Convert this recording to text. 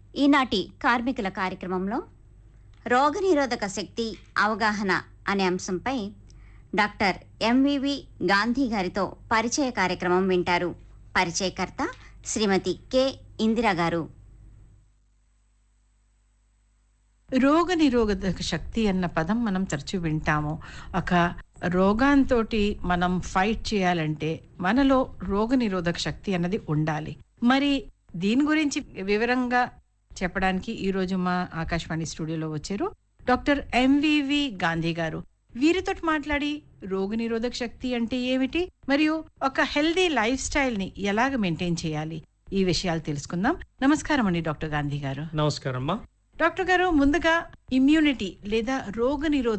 ఈనాటి కార్మికుల కార్యక్రమంలో రోగనిరోధక శక్తి అవగాహన అనే అంశంపై డాక్టర్ ఎంవివి గాంధీ గారితో పరిచయ కార్యక్రమం వింటారు పరిచయకర్త శ్రీమతి కె ఇందిరా గారు రోగ నిరోధక శక్తి అన్న పదం మనం తరచూ వింటాము ఒక రోగాంతో మనం ఫైట్ చేయాలంటే మనలో రోగ నిరోధక శక్తి అన్నది ఉండాలి మరి దీని గురించి వివరంగా చెప్పడానికి ఈ రోజు మా ఆకాశవాణి స్టూడియోలో వచ్చారు డాక్టర్ ఎంవివి గాంధీ గారు వీరితో మాట్లాడి రోగ నిరోధక శక్తి అంటే ఏమిటి మరియు ఒక హెల్దీ లైఫ్ స్టైల్ ని ఎలాగ మెయింటైన్ చేయాలి ఈ విషయాలు తెలుసుకుందాం నమస్కారం అండి డాక్టర్ గాంధీ గారు నమస్కారం అమ్మా డాక్టర్ గారు ముందుగా ఇమ్యూనిటీ లేదా రోగ